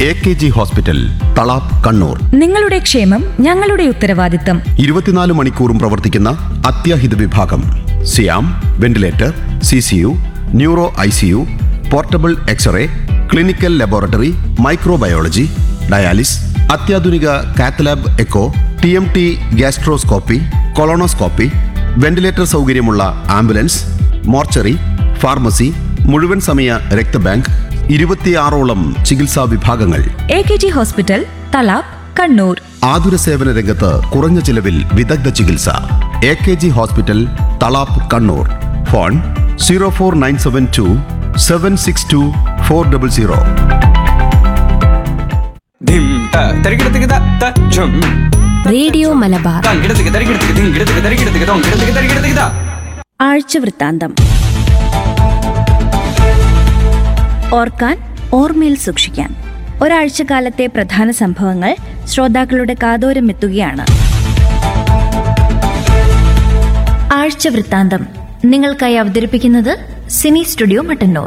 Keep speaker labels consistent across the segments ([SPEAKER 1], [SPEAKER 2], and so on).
[SPEAKER 1] A K G hospital Thalap Kannur
[SPEAKER 2] നിങ്ങളുടെ ക്ഷേമം ഞങ്ങളുടെ ഉത്തരവാദിത്തം
[SPEAKER 1] ഇരുപത്തിനാല് മണിക്കൂറും പ്രവർത്തിക്കുന്ന അത്യാഹിത വിഭാഗം സിയാം ventilator C C U neuro I C U portable X-ray clinical laboratory microbiology dialysis അത്യാധുനിക cath lab echo T M T gastroscopy colonoscopy ventilator സൗകര്യമുള്ള ആംബുലൻസ് മോർച്ചറി ഫാർമസി മുഴുവൻ സമയ രക്തബാങ്ക് ഇരുപത്തിയാറോളം ചികിത്സാ വിഭാഗങ്ങൾ
[SPEAKER 2] A K G hospital Thalap Kannur
[SPEAKER 1] ആതുര സേവന രംഗത്ത് കുറഞ്ഞ ചിലവിൽ വിദഗ്ധ ചികിത്സ A K G hospital Thalap Kannur phone zero four nine seven two seven six two four double zero
[SPEAKER 3] ധിം ത തരികിടത്തിക്ക് ത ത ഝും
[SPEAKER 4] റേഡിയോ മലബാർ
[SPEAKER 3] താൻ കിടത്തിക്ക് തരികിടത്തിക്ക് ധിം കിടത്തിക്ക് തരികിടത്തിക്ക് തോം കിടത്തിക്ക് തരികിടത്തിക്ക് ത
[SPEAKER 5] ആഴ്ച വൃത്താന്തം ഓർക്കാൻ ഓർമ്മയിൽ സൂക്ഷിക്കാൻ ഒരാഴ്ചക്കാലത്തെ പ്രധാന സംഭവങ്ങൾ ശ്രോതാക്കളുടെ കാതോരം എത്തുകയാണ് ആഴ്ച വൃത്താന്തം നിങ്ങൾക്കായി അവതരിപ്പിക്കുന്നത് സിനി സ്റ്റുഡിയോ മട്ടന്നൂർ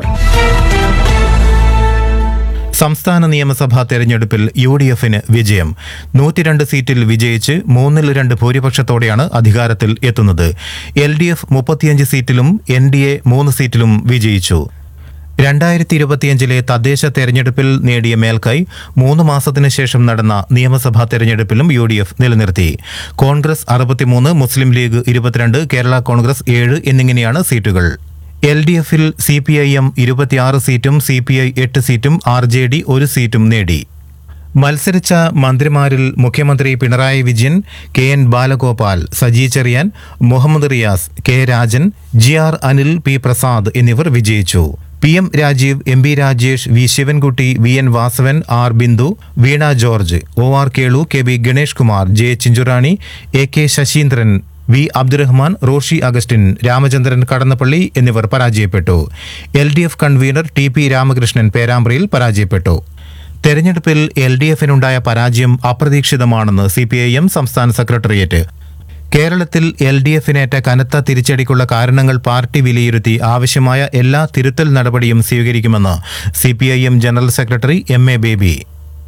[SPEAKER 6] സംസ്ഥാന നിയമസഭാ തെരഞ്ഞെടുപ്പിൽ യു ഡി എഫിന് വിജയം നൂറ്റിരണ്ട് സീറ്റിൽ വിജയിച്ച് മൂന്നിൽ രണ്ട് ഭൂരിപക്ഷത്തോടെയാണ് അധികാരത്തിൽ എത്തുന്നത് എൽ ഡി എഫ് മുപ്പത്തിയഞ്ച് സീറ്റിലും എൻ ഡി എ മൂന്ന് സീറ്റിലും വിജയിച്ചു രണ്ടായിരത്തി ഇരുപത്തിയഞ്ചിലെ തദ്ദേശ തെരഞ്ഞെടുപ്പിൽ നേടിയ മേൽക്കൈ മൂന്ന് മാസത്തിനു ശേഷം നടന്ന നിയമസഭാ തെരഞ്ഞെടുപ്പിലും യു ഡി എഫ് നിലനിർത്തി കോൺഗ്രസ് അറുപത്തിമൂന്ന് മുസ്ലിം ലീഗ് ഇരുപത്തിരണ്ട് കേരള കോൺഗ്രസ് ഏഴ് എന്നിങ്ങനെയാണ് സീറ്റുകൾ എൽ ഡി എഫിൽ സി പി ഐ എം ഇരുപത്തിയാറ് സീറ്റും സി പി ഐ എട്ട് സീറ്റും ആർ ജെ ഡി ഒരു സീറ്റും നേടി മത്സരിച്ച മന്ത്രിമാരിൽ മുഖ്യമന്ത്രി Pinarayi Vijayan K N Balagopal Saji Cherian Muhammad Riyas K Rajan G R Anil P Prasad എന്നിവർ വിജയിച്ചു P M Rajeev M P Rajesh V Sivankutty V N Vasavan R Bindu Veena George O R Kelu K V Ganesh Kumar J Chinchurani A K Saseendran V Abdurahman Roshy Augustine Ramachandran Kadannappally എന്നിവർ പരാജയപ്പെട്ടു L D F convener T P Ramakrishnan പേരാമ്പ്രയിൽ പരാജയപ്പെട്ടു തെരഞ്ഞെടുപ്പിൽ എൽ ഡി എഫിനുണ്ടായ പരാജയം അപ്രതീക്ഷിതമാണെന്ന് C P I M സംസ്ഥാന സെക്രട്ടേറിയറ്റ് കേരളത്തിൽ L D എഫിനേറ്റ കനത്ത തിരിച്ചടിക്കുള്ള കാരണങ്ങൾ പാർട്ടി വിലയിരുത്തി ആവശ്യമായ എല്ലാ തിരുത്തൽ നടപടിയും സ്വീകരിക്കുമെന്ന് C P I M general secretary M A Baby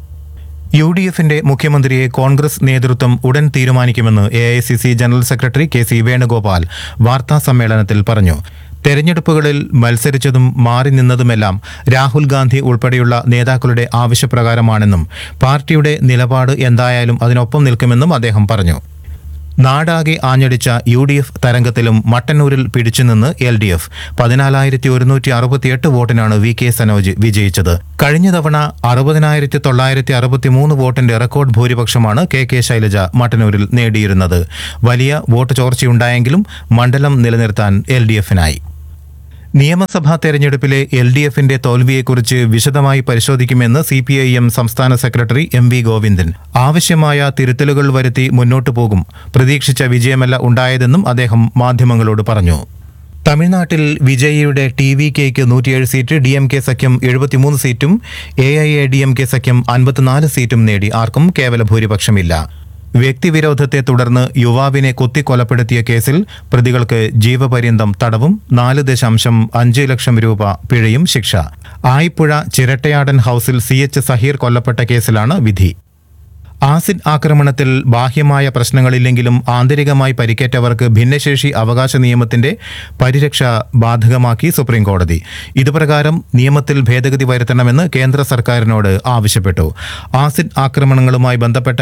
[SPEAKER 6] U D എഫിന്റെ മുഖ്യമന്ത്രിയെ കോൺഗ്രസ് നേതൃത്വം ഉടൻ തീരുമാനിക്കുമെന്ന് A I C C general secretary K C Venugopal വാർത്താ സമ്മേളനത്തിൽ പറഞ്ഞു തെരഞ്ഞെടുപ്പുകളിൽ മത്സരിച്ചതും മാറി നിന്നതുമെല്ലാം രാഹുൽ ഗാന്ധി ഉൾപ്പെടെയുള്ള നേതാക്കളുടെ ആവശ്യപ്രകാരമാണെന്നും പാർട്ടിയുടെ നിലപാട് എന്തായാലും അതിനൊപ്പം നിൽക്കുമെന്നും അദ്ദേഹം പറഞ്ഞു നാടാകെ ആഞ്ഞടിച്ച യു ഡി എഫ് തരംഗത്തിലും മട്ടന്നൂരിൽ പിടിച്ചുനിന്ന് എൽ ഡി എഫ് പതിനാലായിരത്തി ഒരുന്നൂറ്റി അറുപത്തിയെട്ട് വോട്ടിനാണ് വി കെ സനോജ് വിജയിച്ചത് കഴിഞ്ഞ തവണ അറുപതിനായിരത്തി തൊള്ളായിരത്തി അറുപത്തിമൂന്ന് വോട്ടിന്റെ റെക്കോർഡ് ഭൂരിപക്ഷമാണ് കെ കെ ശൈലജ മട്ടന്നൂരിൽ നേടിയിരുന്നത് വലിയ വോട്ട് ചോർച്ചയുണ്ടായെങ്കിലും മണ്ഡലം നിലനിർത്താൻ എൽ ഡി എഫിനായി നിയമസഭാ തെരഞ്ഞെടുപ്പിലെ എൽ ഡി എഫിന്റെ തോൽവിയെക്കുറിച്ച് വിശദമായി പരിശോധിക്കുമെന്ന് സി പി ഐ എം സംസ്ഥാന സെക്രട്ടറി എം വി ഗോവിന്ദൻ ആവശ്യമായ തിരുത്തലുകൾ വരുത്തി മുന്നോട്ടു പോകും പ്രതീക്ഷിച്ച വിജയമല്ല ഉണ്ടായതെന്നും അദ്ദേഹം മാധ്യമങ്ങളോട് പറഞ്ഞു തമിഴ്നാട്ടിൽ വിജയിയുടെ ടി വി കെക്ക് നൂറ്റിയേഴ് സീറ്റ് ഡി എം കെ സഖ്യം എഴുപത്തിമൂന്ന് സീറ്റും A I A D M K സഖ്യം അൻപത്തിനാല് സീറ്റും നേടി ആർക്കും കേവല ഭൂരിപക്ഷമില്ല വ്യക്തിവിരോധത്തെ തുടർന്ന് യുവാവിനെ കുത്തിക്കൊലപ്പെടുത്തിയ കേസിൽ പ്രതികൾക്ക് ജീവപര്യന്തം തടവും നാല് ദശാംശം അഞ്ച് ലക്ഷം രൂപ പിഴയും ശിക്ഷ ആയിപ്പുഴ ചിരട്ടയാടൻ ഹൌസിൽ സി എച്ച് സഹീർ കൊല്ലപ്പെട്ട കേസിലാണ് വിധി ആസിഡ് ആക്രമണത്തിൽ ബാഹ്യമായ പ്രശ്നങ്ങളില്ലെങ്കിലും ആന്തരികമായി പരിക്കേറ്റവർക്ക് ഭിന്നശേഷി അവകാശ നിയമത്തിന്റെ പരിരക്ഷ ബാധകമാക്കി സുപ്രീം കോടതി ഇതുപ്രകാരം നിയമത്തിൽ ഭേദഗതി വരുത്തണമെന്ന് കേന്ദ്ര സർക്കാരിനോട് ആവശ്യപ്പെട്ടു ആസിഡ് ആക്രമണങ്ങളുമായി ബന്ധപ്പെട്ട